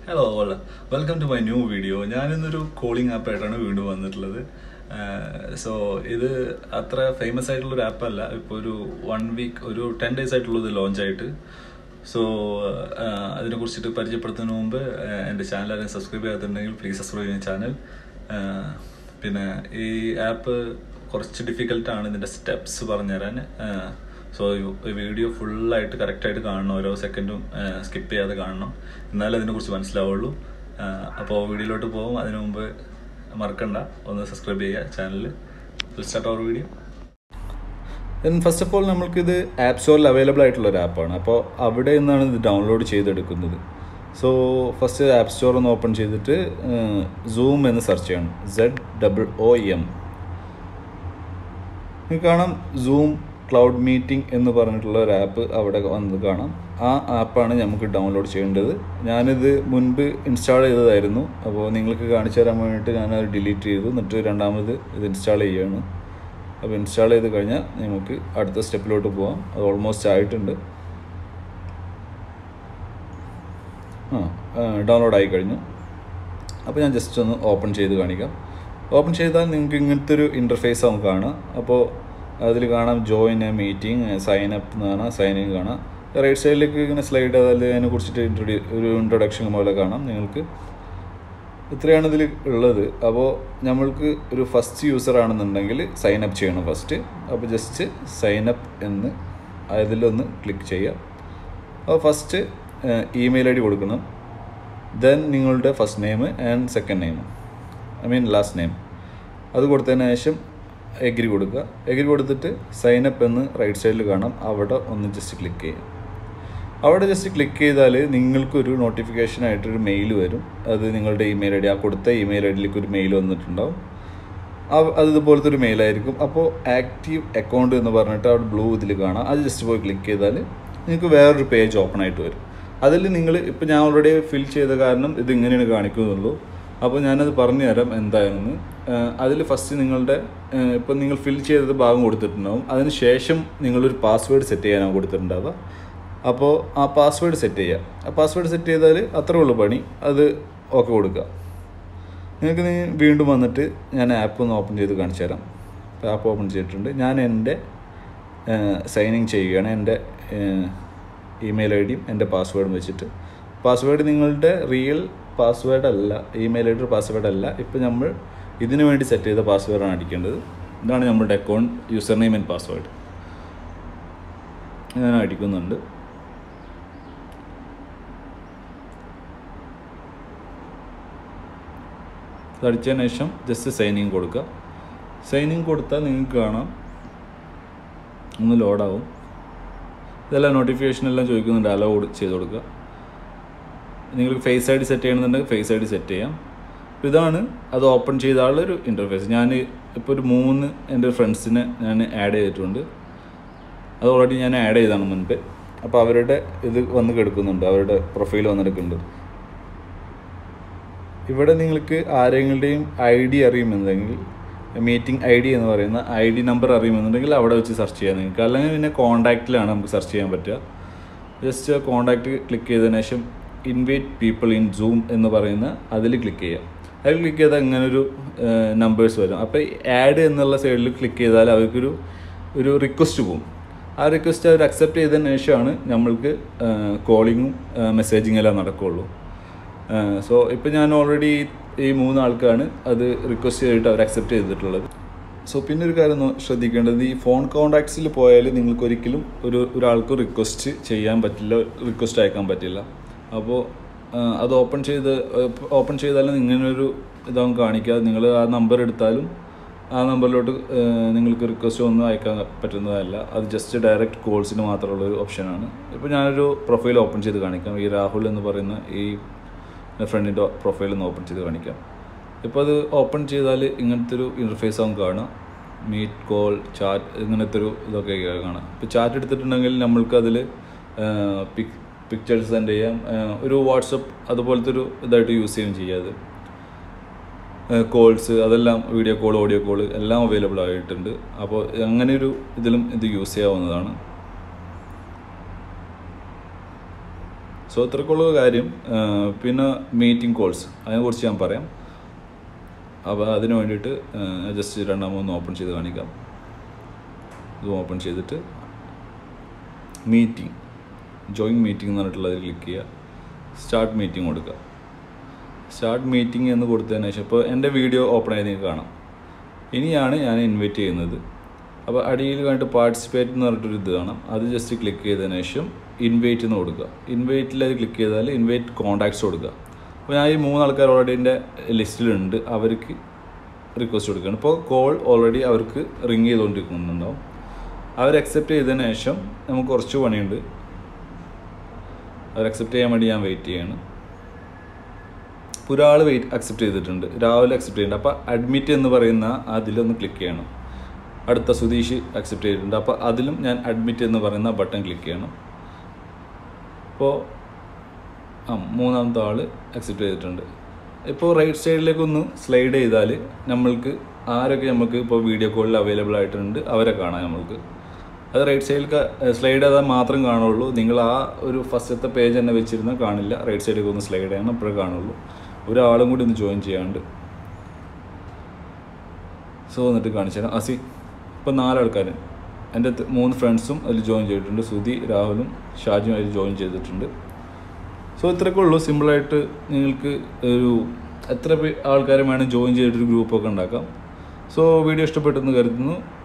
hello all welcome to my new video ഞാനിന്നൊരു calling ആപ്പായിട്ടാണ് വീണ്ടും വന്നിട്ടുള്ളത് സോ ഇത് അത്ര ഫേമസ് ആയിട്ടുള്ള ഒരു ആപ്പല്ല ഇപ്പോൾ ഒരു വൺ വീക്ക് ഒരു ടെൻ ഡേയ്സ് ആയിട്ടുള്ളത് ലോഞ്ച് ആയിട്ട് സോ അതിനെ കുറിച്ചിട്ട് പരിചയപ്പെടുത്തുന്നതിന് മുമ്പ് ആഹ് എൻ്റെ ചാനൽ ആരെയും സബ്സ്ക്രൈബ് ചെയ്യാത്തുണ്ടെങ്കിൽ പ്ലീസ് സബ്സ്ക്രൈബ് ചെയ്യുന്ന ചാനൽ പിന്നെ ഈ ആപ്പ് കുറച്ച് ഡിഫിക്കൽട്ടാണ് ഇതിൻ്റെ സ്റ്റെപ്സ് പറഞ്ഞുതരാൻ സോ ഈ വീഡിയോ ഫുള്ളായിട്ട് കറക്റ്റായിട്ട് കാണണം ഓരോ സെക്കൻഡും സ്കിപ്പ് ചെയ്യാതെ കാണണം എന്നാലേ അതിനെക്കുറിച്ച് മനസ്സിലാവുള്ളൂ അപ്പോൾ വീഡിയോയിലോട്ട് പോകും അതിനു മുമ്പ് മറക്കണ്ട ഒന്ന് സബ്സ്ക്രൈബ് ചെയ്യുക channel start our video first of all നമ്മൾക്കിത് ആപ്പ് സ്റ്റോറിൽ അവൈലബിൾ ആയിട്ടുള്ള ഒരു ആപ്പാണ് അപ്പോൾ അവിടെ നിന്നാണ് ഇത് ഡൗൺലോഡ് ചെയ്തെടുക്കുന്നത് സോ ഫസ്റ്റ് ആപ്പ് സ്റ്റോർ ഒന്ന് ഓപ്പൺ ചെയ്തിട്ട് സൂം എന്ന് സെർച്ച് ചെയ്യണം സെഡ് ഡബിൾ ഒ എം നിങ്ങൾക്ക് കാണാം സൂം ക്ലൗഡ് മീറ്റിംഗ് എന്ന് പറഞ്ഞിട്ടുള്ള ഒരു ആപ്പ് അവിടെ വന്ന് കാണാം ആ ആപ്പാണ് നമുക്ക് ഡൗൺലോഡ് ചെയ്യേണ്ടത് ഞാനിത് മുൻപ് ഇൻസ്റ്റാൾ ചെയ്തതായിരുന്നു അപ്പോൾ നിങ്ങൾക്ക് കാണിച്ചു തരാൻ വേണ്ടിയിട്ട് ഞാനത് ഡിലീറ്റ് ചെയ്തു എന്നിട്ട് രണ്ടാമത് ഇത് ഇൻസ്റ്റാൾ ചെയ്യുകയാണ് അപ്പോൾ ഇൻസ്റ്റാൾ ചെയ്ത് കഴിഞ്ഞാൽ നമുക്ക് അടുത്ത സ്റ്റെപ്പിലോട്ട് പോകാം അത് ഓൾമോസ്റ്റ് ആയിട്ടുണ്ട് ആ ഡൗൺലോഡ് ആയി കഴിഞ്ഞു അപ്പോൾ ഞാൻ ജസ്റ്റ് ഒന്ന് ഓപ്പൺ ചെയ്ത് കാണിക്കാം ഓപ്പൺ ചെയ്താൽ നിങ്ങൾക്ക് ഇങ്ങനത്തെ ഒരു ഇൻ്റർഫേസ് നമുക്ക് കാണാം അപ്പോൾ അതിൽ കാണാം join a meeting sign up എന്ന് കാണാം സൈൻ ഇൻ കാണാം റൈറ്റ് സൈഡിലേക്ക് ഇങ്ങനെ സ്ലൈഡ് ചെയ്താൽ അതിനെ കുറിച്ചിട്ട് ഇൻട്രൊഡ്യൂ ഒരു ഇൻട്രൊഡക്ഷൻ പോലെ കാണാം നിങ്ങൾക്ക് ഇത്രയാണ് ഇതിൽ ഉള്ളത് അപ്പോൾ നമ്മൾക്ക് ഒരു ഫസ്റ്റ് യൂസർ ആണെന്നുണ്ടെങ്കിൽ സൈൻ അപ്പ് ചെയ്യണം ഫസ്റ്റ് അപ്പോൾ ജസ്റ്റ് സൈൻ അപ്പ് എന്ന് അതിലൊന്ന് ക്ലിക്ക് ചെയ്യാം അപ്പോൾ ഫസ്റ്റ് ഇമെയിൽ ഐ ഡി കൊടുക്കണം ദെൻ നിങ്ങളുടെ first name and second name I mean last name അത് കൊടുത്തതിന് ശേഷം എഗ്രി കൊടുക്കുക എഗ്രി കൊടുത്തിട്ട് സൈൻ അപ്പ് എന്ന് റൈറ്റ് സൈഡിൽ കാണാം അവിടെ ഒന്ന് ജസ്റ്റ് ക്ലിക്ക് ചെയ്യാം അവിടെ ജസ്റ്റ് ക്ലിക്ക് ചെയ്താൽ നിങ്ങൾക്കൊരു നോട്ടിഫിക്കേഷൻ ആയിട്ടൊരു മെയിൽ വരും അത് നിങ്ങളുടെ ഇമെയിൽ ഐ ഡി ആ കൊടുത്ത ഇമെയിൽ ഐ ഡിയിലേക്ക് ഒരു മെയിൽ വന്നിട്ടുണ്ടാവും അത് ഇതുപോലത്തെ ഒരു മെയിലായിരിക്കും അപ്പോൾ ആക്റ്റീവ് അക്കൗണ്ട് എന്ന് പറഞ്ഞിട്ട് അവിടെ ബ്ലൂ ഇതിൽ കാണാം അത് ജസ്റ്റ് പോയി ക്ലിക്ക് ചെയ്താൽ നിങ്ങൾക്ക് വേറൊരു പേജ് ഓപ്പൺ ആയിട്ട് വരും അതിൽ നിങ്ങൾ ഇപ്പോൾ ഞാൻ ഓൾറെഡി ഫിൽ ചെയ്ത കാരണം ഇത് ഇങ്ങനെയാണ് കാണിക്കുന്നുള്ളൂ അപ്പോൾ ഞാനത് പറഞ്ഞു തരാം എന്താണെന്ന് അതിൽ ഫസ്റ്റ് നിങ്ങളുടെ ഇപ്പം നിങ്ങൾ ഫിൽ ചെയ്തത് ഭാഗം കൊടുത്തിട്ടുണ്ടാവും അതിന് ശേഷം നിങ്ങളൊരു പാസ്വേഡ് സെറ്റ് ചെയ്യാനാണ് കൊടുത്തിട്ടുണ്ടാവുക അപ്പോൾ ആ പാസ്വേഡ് സെറ്റ് ചെയ്യുക ആ പാസ്വേഡ് സെറ്റ് ചെയ്താൽ അത്രേ ഉള്ളൂ പണി അത് ഓക്കെ കൊടുക്കുക നിങ്ങൾക്ക് നീ വീണ്ടും വന്നിട്ട് ഞാൻ ആപ്പ് ഒന്ന് ഓപ്പൺ ചെയ്ത് കാണിച്ചു തരാം ആപ്പ് ഓപ്പൺ ചെയ്തിട്ടുണ്ട് ഞാൻ എൻ്റെ സൈനിങ് ചെയ്യുകയാണ് എൻ്റെ ഇമെയിൽ ഐ ഡിയും എൻ്റെ പാസ്വേഡും വെച്ചിട്ട് പാസ്വേഡ് നിങ്ങളുടെ റിയൽ പാസ്വേഡ് അല്ല ഇമെയിൽ ഐ ഡിയുടെ പാസ്വേഡ് അല്ല ഇപ്പോൾ നമ്മൾ ഇതിനു വേണ്ടി സെറ്റ് ചെയ്ത പാസ്വേഡാണ് അടിക്കേണ്ടത് ഇതാണ് നമ്മുടെ account user name and password ഞാൻ അടിക്കുന്നുണ്ട് അടിച്ചതിന് ശേഷം ജസ്റ്റ് സൈനിങ് കൊടുക്കുക സൈനിങ് കൊടുത്താൽ നിങ്ങൾക്ക് കാണാം ഒന്ന് ലോഡാവും ഇതെല്ലാം നോട്ടിഫിക്കേഷൻ എല്ലാം ചോദിക്കുന്നുണ്ട് അലോ ചെയ്ത് കൊടുക്കുക നിങ്ങൾക്ക് ഫേസ് ഐ ഡി സെറ്റ് ചെയ്യണമെന്നുണ്ടെങ്കിൽ ഫേസ് ഐ ഡി സെറ്റ് ചെയ്യാം ഇതാണ് അത് ഓപ്പൺ ചെയ്ത ആളൊരു ഇൻ്റർഫേസ് ഞാൻ ഇപ്പോൾ ഒരു മൂന്ന് എൻ്റെ ഫ്രണ്ട്സിനെ ഞാൻ ആഡ് ചെയ്തിട്ടുണ്ട് അത് ഓൾറെഡി ഞാൻ ആഡ് ചെയ്താണ് മുൻപ് അപ്പോൾ അവരുടെ ഇത് വന്ന് കിടക്കുന്നുണ്ട് അവരുടെ പ്രൊഫൈൽ വന്നെടുക്കുന്നുണ്ട് ഇവിടെ നിങ്ങൾക്ക് ആരെങ്ങളുടെയും ഐ ഡി അറിയുമെന്നുണ്ടെങ്കിൽ മീറ്റിംഗ് ഐ ഡി എന്ന് പറയുന്ന ഐ ഡി നമ്പർ അറിയുമെന്നുണ്ടെങ്കിൽ അവിടെ വെച്ച് സെർച്ച് ചെയ്യാം നിങ്ങൾക്ക് അല്ലെങ്കിൽ പിന്നെ കോൺടാക്റ്റിലാണ് നമുക്ക് സെർച്ച് ചെയ്യാൻ പറ്റുക ജസ്റ്റ് കോൺടാക്റ്റ് ക്ലിക്ക് ചെയ്തതിന് ശേഷം ഇൻവൈറ്റ് പീപ്പിൾ ഇൻ സൂം എന്ന് പറയുന്ന അതിൽ ക്ലിക്ക് ചെയ്യാം അതിൽ ക്ലിക്ക് ചെയ്താൽ ഇങ്ങനെ ഒരു നമ്പേഴ്സ് വരും അപ്പോൾ ആഡ് എന്നുള്ള സൈഡിൽ ക്ലിക്ക് ചെയ്താൽ അവർക്കൊരു ഒരു റിക്വസ്റ്റ് പോകും ആ റിക്വസ്റ്റ് അവർ അക്സെപ്റ്റ് ചെയ്തതിന് ശേഷമാണ് നമ്മൾക്ക് കോളിങ്ങും മെസ്സേജിങ് എല്ലാം നടക്കുകയുള്ളൂ സോ ഇപ്പം ഞാൻ ഓൾറെഡി ഈ മൂന്ന് ആൾക്കാണ് അത് റിക്വസ്റ്റ് ചെയ്തിട്ട് അവർ അക്സെപ്റ്റ് ചെയ്തിട്ടുള്ളത് സോ പിന്നെ ഒരു കാര്യം ശ്രദ്ധിക്കേണ്ടത് ഈ ഫോൺ കോൺടാക്ട്സിൽ പോയാൽ നിങ്ങൾക്ക് ഒരിക്കലും ഒരു ഒരാൾക്ക് റിക്വസ്റ്റ് ചെയ്യാൻ പറ്റില്ല റിക്വസ്റ്റ് അയക്കാൻ പറ്റില്ല അപ്പോൾ അത് ഓപ്പൺ ചെയ്ത് ഓപ്പൺ ചെയ്താലും ഇങ്ങനൊരു ഇതാവും കാണിക്കാതെ നിങ്ങൾ ആ നമ്പർ എടുത്താലും ആ നമ്പറിലോട്ട് നിങ്ങൾക്ക് റിക്വസ്റ്റ് ഒന്നും അയക്കാൻ പറ്റുന്നതല്ല അത് ജസ്റ്റ് ഡയറക്റ്റ് കോൾസിന് മാത്രമുള്ള ഒരു ഓപ്ഷനാണ് ഇപ്പോൾ ഞാനൊരു പ്രൊഫൈൽ ഓപ്പൺ ചെയ്ത് കാണിക്കാം ഈ രാഹുൽ എന്ന് പറയുന്ന ഈ ഫ്രണ്ടിൻ്റെ പ്രൊഫൈൽ ഒന്ന് ഓപ്പൺ ചെയ്ത് കാണിക്കാം ഇപ്പോൾ അത് ഓപ്പൺ ചെയ്താൽ ഇങ്ങനത്തെ ഒരു ഇൻ്റർഫേസ് ആവും കാണാം മീറ്റ് കോൾ ചാറ്റ് ഇങ്ങനത്തെ ഒരു ഇതൊക്കെ കാണാം ഇപ്പോൾ ചാറ്റ് എടുത്തിട്ടുണ്ടെങ്കിൽ നമ്മൾക്ക് അതിൽ പിക് പിക്ചേഴ്സ് സെൻഡ് ചെയ്യാം ഒരു വാട്സപ്പ് അതുപോലത്തെ ഒരു ഇതായിട്ട് യൂസ് ചെയ്യുകയും ചെയ്യാതെ കോൾസ് അതെല്ലാം വീഡിയോ കോൾ ഓഡിയോ കോൾ എല്ലാം അവൈലബിൾ ആയിട്ടുണ്ട് അപ്പോൾ അങ്ങനെ ഒരു ഇതിലും ഇത് യൂസ് ചെയ്യാവുന്നതാണ് സോ ഇത്രക്കുള്ള കാര്യം ആ, പിന്നെ മീറ്റിംഗ് കോൾസ് അതിനെക്കുറിച്ച് ഞാൻ പറയാം അപ്പോൾ അതിന് വേണ്ടിയിട്ട് ജസ്റ്റ് രണ്ടാമതൊന്ന് ഓപ്പൺ ചെയ്ത് കാണിക്കാം ഇത് ഓപ്പൺ ചെയ്തിട്ട് മീറ്റിംഗ് ജോയിൻ മീറ്റിംഗ് എന്ന് പറഞ്ഞിട്ടുള്ളതിൽ ക്ലിക്ക് ചെയ്യുക സ്റ്റാർട്ട് മീറ്റിംഗ് കൊടുക്കുക സ്റ്റാർട്ട് മീറ്റിംഗ് എന്ന് കൊടുത്തതിന് ശേഷം ഇപ്പോൾ എൻ്റെ വീഡിയോ ഓപ്പൺ ആയി നിങ്ങൾക്ക് കാണാം ഇനിയാണ് ഞാൻ ഇൻവൈറ്റ് ചെയ്യുന്നത് അപ്പോൾ അടിയിൽ കണ്ടിട്ട് പാർട്ടിസിപ്പേറ്റ് എന്ന് പറഞ്ഞിട്ടൊരു ഇത് കാണാം അത് ജസ്റ്റ് ക്ലിക്ക് ചെയ്തതിന് ശേഷം ഇൻവൈറ്റ് എന്ന് കൊടുക്കുക ഇൻവൈറ്റിൽ അത് ക്ലിക്ക് ചെയ്താൽ ഇൻവൈറ്റ് കോൺടാക്ട്സ് കൊടുക്കുക അപ്പോൾ ഞാൻ ഈ മൂന്ന് ആൾക്കാർ ഓൾറെഡി എൻ്റെ ലിസ്റ്റിലുണ്ട് അവർക്ക് റിക്വസ്റ്റ് കൊടുക്കുകയാണ് ഇപ്പോൾ കോൾ ഓൾറെഡി അവർക്ക് റിങ് ചെയ്തുകൊണ്ടിരിക്കുന്നുണ്ടാവും അവർ അക്സെപ്റ്റ് ചെയ്തതിന് ശേഷം നമുക്ക് കുറച്ച് പണിയുണ്ട് അവർ അക്സെപ്റ്റ് ചെയ്യാൻ വേണ്ടി ഞാൻ വെയിറ്റ് ചെയ്യാണ് ഇപ്പോൾ ഒരാൾ വെയിറ്റ് അക്സെപ്റ്റ് ചെയ്തിട്ടുണ്ട് രാവിലെ അക്സെപ്റ്റ് ചെയ്യുന്നുണ്ട് അപ്പോൾ അഡ്മിറ്റ് എന്ന് പറയുന്ന അതിലൊന്ന് ക്ലിക്ക് ചെയ്യണം അടുത്ത സുധീഷ് അക്സെപ്റ്റ് ചെയ്തിട്ടുണ്ട് അപ്പോൾ അതിലും ഞാൻ അഡ്മിറ്റ് എന്ന് പറയുന്ന ബട്ടൺ ക്ലിക്ക് ചെയ്യണം അപ്പോൾ ആ മൂന്നാമത്തെ ആൾ അക്സെപ്റ്റ് ചെയ്തിട്ടുണ്ട് ഇപ്പോൾ റൈറ്റ് സൈഡിലേക്ക് ഒന്ന് സ്ലൈഡ് ചെയ്താൽ നമ്മൾക്ക് ആരൊക്കെ നമുക്ക് ഇപ്പോൾ വീഡിയോ കോളിൽ അവൈലബിൾ ആയിട്ടുണ്ട് അവരെ കാണാം നമ്മൾക്ക് അത് റൈറ്റ് സൈഡിൽ സ്ലൈഡ് ചെയ്താൽ മാത്രം കാണുള്ളൂ നിങ്ങൾ ആ ഒരു ഫസ്റ്റത്തെ പേജ് തന്നെ വെച്ചിരുന്നാൽ കാണില്ല റൈറ്റ് സൈഡിലേക്ക് ഒന്ന് സ്ലൈഡ് ചെയ്യണം അപ്പോഴേ കാണുള്ളൂ ഒരാളും കൂടി ഒന്ന് ജോയിൻ ചെയ്യാണ്ട് സോ എന്നിട്ട് കാണിച്ചു തരാം അസി ഇപ്പോൾ നാലാൾക്കാർ എൻ്റെ ത- മൂന്ന് ഫ്രണ്ട്സും അതിൽ ജോയിൻ ചെയ്തിട്ടുണ്ട് സുധി രാഹുലും ഷാജിയും അതിൽ ജോയിൻ ചെയ്തിട്ടുണ്ട് സോ ഇത്രയൊക്കെ ഉള്ളൂ സിമ്പിളായിട്ട് നിങ്ങൾക്ക് ഒരു എത്ര പേ- ആൾക്കാരെ വേണം ജോയിൻ ചെയ്തിട്ടൊരു ഗ്രൂപ്പൊക്കെ ഉണ്ടാക്കാം സോ വീഡിയോ ഇഷ്ടപ്പെട്ടെന്ന് കരുതുന്നു